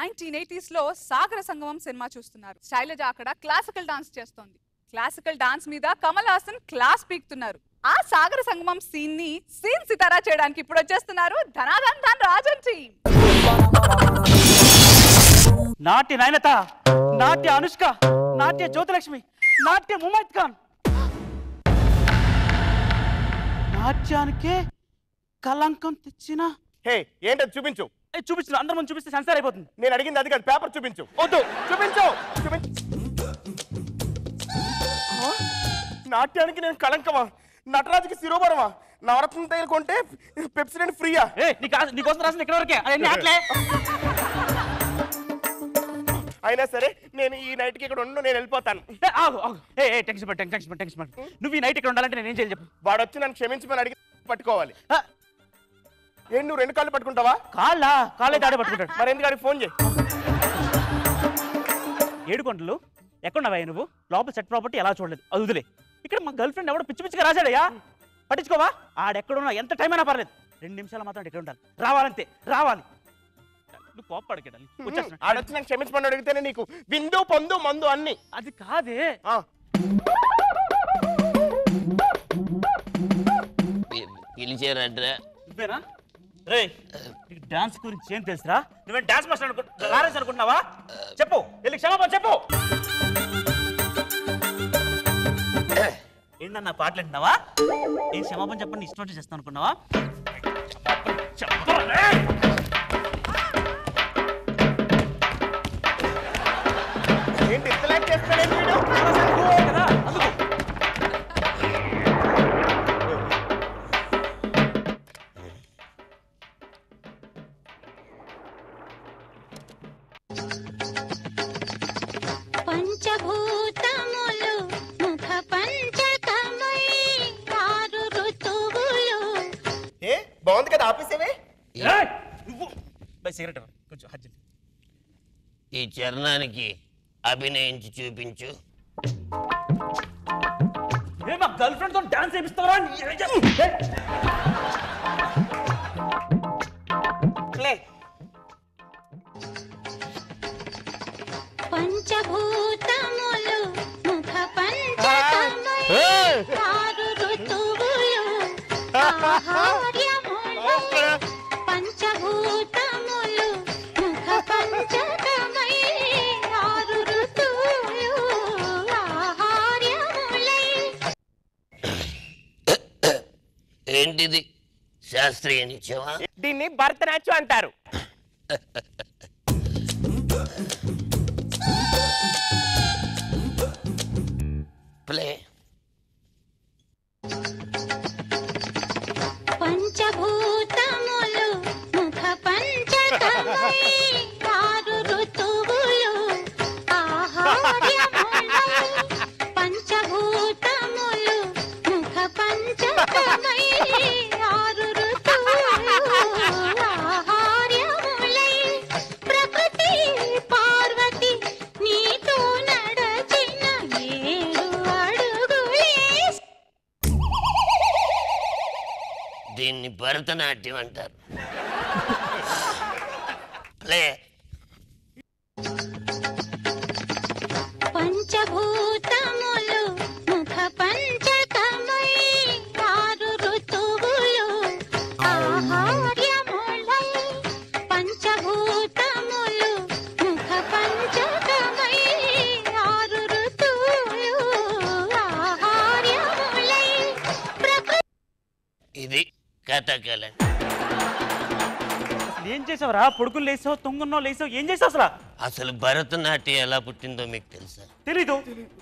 Nineteen eighties లో సాగర సంగమం సినిమా చూస్తున్నారు శైలజ అక్కడ క్లాసికల్ డాన్స్ చేస్తోంది క్లాసికల్ డాన్స్ మీద కమల్ హాసన్ క్లాస్ పీకుతున్నారు ఆ సాగర సంగమం సీన్ ని సీన్ సితారా చేయడానికి ఇప్పుడు వచ్చేస్తున్నారు ధనాధన్ ధన్ రాజన్ టీమ్ నాట్య నయనత నాట్య అనుష్క నాట్య జ్యోతిలక్ష్మి నాట్య ముమైత్ ఖాన్ నాట్యానికే కలంకం తెచ్చిన హే ఏంటది చూపించు ఏ, చూపించు అందరం ముందు చూపిస్తే సెన్సార్ అయిపోతుంది నేను అడిగింది అది కాదు పేపర్ చూపించు వద్దు చూపించు చూపించు ఆ? నాట్యానికి నేను కళంకమా నటరాజుకి శిరోవరమా నవరత్న తైలు కొంటే పెప్సిడెంట్ ఫ్రీయా ఏ నీకు ఆ- నీకోసం రాసిన ఇక్కడ వరకే అదే అట్లే అయినా సరే నేను ఈ నైట్కి ఇక్కడ ఉండు నేను వెళ్ళిపోతాను ఏ, ఆగు ఆగు ఏ ఏ టెన్షన్ పట్టు టెన్షన్ పట్టు టెన్షన్ పట్టు నువ్వు ఈ నైట్ ఇక్కడ ఉండాలంటే నేను ఏం చేయాలి చెప్పు వాడు వచ్చి నన్ను క్షమించమని అడిగి పట్టుకోవాలి ఆ, ఏంటి నువ్వు రెండు కాళ్ళు పట్టుకుంటావా కాళ్ళ కాళ్ళైతే ఆడే పట్టుకుంటాడు మరి ఎందుకు ఆడికి ఫోన్ చేయి ఏడు కొండలు ఎక్కడున్నావా నువ్వు లోపల సెట్ ప్రాపర్టీ ఎలా చూడలేదు అది వదిలే ఇక్కడ మా గర్ల్ ఫ్రెండ్ ఎవడో పిచ్చి పిచ్చిగా రాశాడయ్యా పట్టించుకోవా ఆడెక్కడున్నా ఎంత టైం అయినా పర్లేదు రెండు నిమిషాలు మాత్రం ఇక్కడ ఉండాలి రావాలంతే రావాలి నువ్వు కోప్పడకెళ్ళాలి వచ్చేస్తున్నా ఆడొచ్చి నన్ను క్షమించమని అడిగితేనే నీకు విందు పొందు మందు అన్ని అది కాదే ఆ, పిలిచారంటే నువ్వేనా రే నీకు డాన్స్ గురించి ఏం తెలుసురా నువ్వేం డాన్స్ మాస్టర్ అనుకు రారేసి అనుకుంటున్నావా చెప్పు వెళ్ళి క్షమాపణ చెప్పు ఏంటన్నా పాటలు వింటున్నావా ఏం క్షమాపణ చెప్పండి ఇష్టం వచ్చి చేస్తాను అనుకున్నావా క్షమాపణ చెప్పరా? ఏంటి ఇంతలాగా చేస్తాడేంటి వీడు కదా అందుకు పంచభూతములు ముఖ పంచకమై ఆరు ఋతువులు ఏ బాగుంది కదా ఆపేసేవే ఏయ్! నువ్వు బై సిగరెట్ ఇవ్వండి. కొంచెం హజ్జి ఈ చరణానికి అభినయించి చూపించు ఏ మా గర్ల్ ఫ్రెండ్ తో డాన్స్ చేపిస్తావరా లే పంచభూతములు ముఖ పంచకమై ఆరు ఋతువులు ఆహార్యములు పంచభూతములు ముఖ పంచకమై ఆరు ఋతువులు ఆహార్యములై ఏంటిది శాస్త్రీయ నిత్యమా దీన్ని భరతనాట్యం అంటారు ప్లే పంచభూతములు ముఖ పంచకమై ఆరు ఋతువులు ఆహార్యములై పంచభూతములు ముఖ పంచకమై ఆరు ఋతువులు ఆహార్యములై ప్రకృతి పార్వతి నీతో నడచిన ఏడు అడుగులే దీన్ని భరతనాట్యం అంటారు ప్లే పంచభూతములు ముఖ పంచకమై ఆరు ఋతువులు ఆహార్యములై పంచభూతములు ముఖ పంచకమై ఆరు ఋతువులు ఆహార్యములై ప్రకృతి ఇది కథకళ అసలు ఏం చేసావురా పొడుకులు లేసావు తొంగున్నావు లేసావు ఏం చేసావు అసలు అసలు భరతనాట్యం ఎలా పుట్టిందో మీకు తెలుసా తెలీదు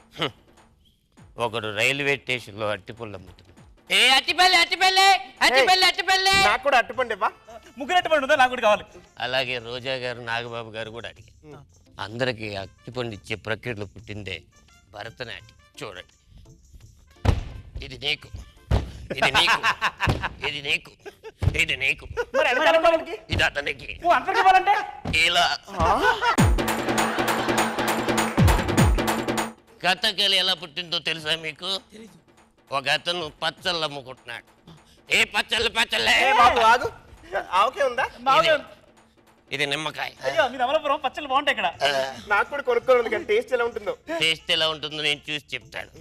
ఒకడు రైల్వే స్టేషన్లో అట్టిపుల్ల అమ్ముతున్నాడు ఏ అట్టిపల్లి అట్టిపల్లి అట్టిపల్లి అట్టిపల్లి నాకు కూడా అట్టుపండి ఇవ్వా ముగ్గురెట్టు పడి ఉందా నాకు కూడా కావాలి అలాగే రోజా గారు నాగబాబు గారు కూడా అడిగారు అందరికీ అట్టిపండు ఇచ్చే ప్రక్రియలో పుట్టిందే భరతనాట్యం చూడండి ఇది నీకు ఇది నీకు ఇది నీకు ఇది నీకు మరి వెనకాల వాళ్ళకి ఇది అతనికి నువ్వు అంతకు ఇవ్వాలంటే ఇలా కథకళి ఎలా పుట్టిందో తెలుసా మీకు ఒక అతను పచ్చళ్ళు అమ్ముకుంటున్నాడు ఏ పచ్చళ్ళు పచ్చళ్ళే ఏ బాబు ఆగు ఆవుకే ఉందా మామూలుగా ఇది నిమ్మకాయ అయ్యో మీరు అమలాపురం పచ్చళ్ళు బాగుంటాయి ఇక్కడ నాకు కూడా కొనుక్కోవాలి కానీ టేస్ట్ ఎలా ఉంటుందో టేస్ట్ ఎలా ఉంటుందో నేను చూసి చెప్తాను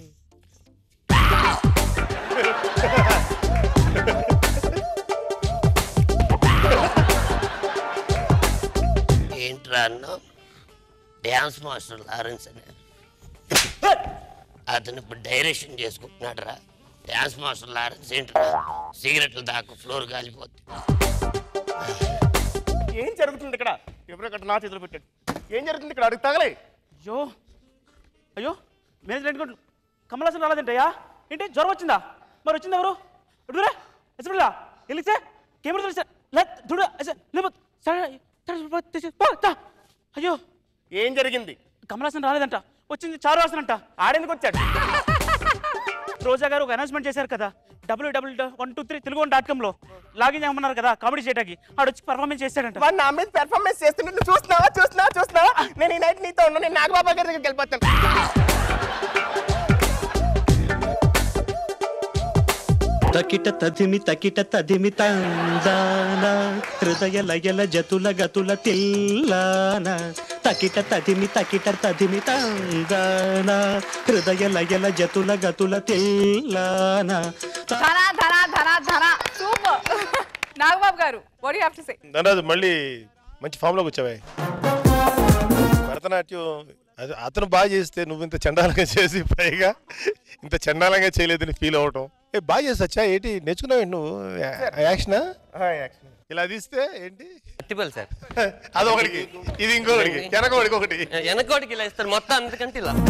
ఏంట్రా అన్న డ్యాన్స్ మాస్టర్ లారెన్స్ అని అతను ఇప్పుడు డైరెక్షన్ చేసుకుంటున్నాడు రా డ్యాన్స్ మాస్టర్ లారెన్స్ ఏంట్రా సిగరెట్లు దాకా ఫ్లోర్ కాలిపోతుంది ఏం జరుగుతుంది ఇక్కడ ఎవరో అక్కడ నా చేతిలో పెట్టాడు ఏం జరుగుతుంది ఇక్కడ అడుగు తగలే అయ్యో అయ్యో మేనేజ్మెంట్ కూడా కమలాసన్ రాలేదంటయ్యా ఏంటి జ్వరం వచ్చిందా మరి వచ్చింది ఎవరు ఎడుగురా ఎసరులా ఎలిసే కెమెరా తెలిసా లే చూడు లేబో అయ్యో ఏం జరిగింది కమలాసన్ రాలేదంట వచ్చింది చారు వాసన అంట ఆడెందుకు వచ్చాడు రోజా గారు ఒక అనౌన్స్మెంట్ చేశారు కదా W W one two three Telugu dot కామ్లో లాగిన్ చేయమన్నారు కదా కామెడీ చేయడానికి ఆడు వచ్చి పర్ఫార్మెన్స్ చేశాడంట వాడు నా మీద పెర్ఫార్మెన్స్ చేస్తుంటే నువ్వు చూస్తున్నావా చూస్తున్నావా చూస్తున్నావా నేను ఈ నైట్ నీతో ఉన్నా నేను నాగబాబా గారి దగ్గరికి వెళ్ళిపోతాను తకిట తదిమి తకిట తదిమి తందాన హృదయ లయల జతుల గతుల తిల్లాన తకిట తదిమి తకిట తదిమి తందాన హృదయ లయల జతుల గతుల తిల్లాన ధన ధన ధన ధన సూపర్ నాగబాబు గారు what you have to say Dhanaraju మళ్ళీ మంచి ఫామ్లోకి వచ్చావే భరతనాట్యం అది అతను బాగా చేస్తే నువ్వు ఇంత చండాలంగా చేసి పైగా ఇంత చండాలంగా చేయలేదని ఫీల్ అవటం ఏ బాగా చేసొచ్చా ఏంటి నేర్చుకున్నావు నువ్వు యా- యాక్షనా ఇలా తీస్తే ఏంటి అట్టిపల్లి సార్ అదొకటికి ఇది ఇంకొకటికి వెనకొకటికి ఒకటి వెనకోటికి ఇలా ఇస్తారు మొత్తం అందుకంటే ఇలా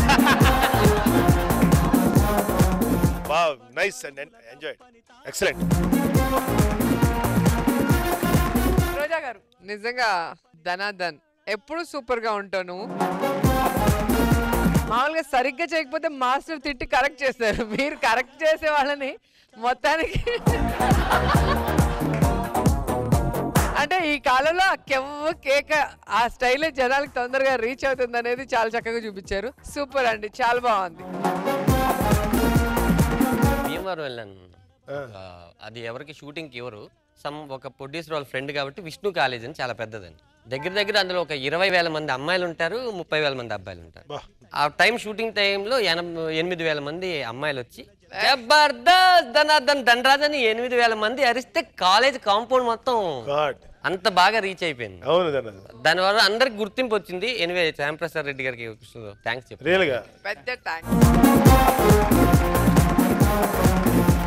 బా nice and enjoy excellent Roja గారు నిజంగా ధనాధన్ ఎప్పుడు సూపర్ గా ఉంటావు నువ్వు మామూలుగా సరిగ్గా చేయకపోతే మాస్టర్ తిట్టి కరెక్ట్ చేస్తారు మీరు కరెక్ట్ చేసే వాళ్ళని మొత్తానికి అంటే ఈ కాలంలో ఆ కెవ్వు కేక ఆ స్టైల్ జనాలకు తొందరగా రీచ్ అవుతుంది అనేది చాలా చక్కగా చూపించారు సూపర్ అండి చాలా బాగుంది భీమవరం వెళ్ళాను ఆ, అది ఎవరికి షూటింగ్కి ఎవరు సమ్ ఒక ప్రొడ్యూసర్ వాళ్ళ ఫ్రెండ్ కాబట్టి విష్ణు కాలేజ్ అని చాలా పెద్దదండి దగ్గర దగ్గర అందులో ఒక ఇరవై వేల మంది అమ్మాయిలు ఉంటారు ముప్పై వేల మంది అబ్బాయిలు ఉంటారు బా. ఆ టైం షూటింగ్ టైంలో ఎనభై ఎనిమిది వేల మంది అమ్మాయిలు వచ్చి జబర్దస్త్ ధనార్దన్ ధనరాజ్ అని ఎనిమిది వేల మంది అరిస్తే కాలేజ్ కాంపౌండ్ మొత్తం గాడ్ అంత బాగా రీచ్ అయిపోయింది అవును ధనరాజు దానివల్ల అందరికి గుర్తింపు వచ్చింది ఎనివే శ్యాంప్రసాద్ రెడ్డి గారికి థ్యాంక్స్ చెప్పి రియల్గా పెద్ద థ్యాంక్స్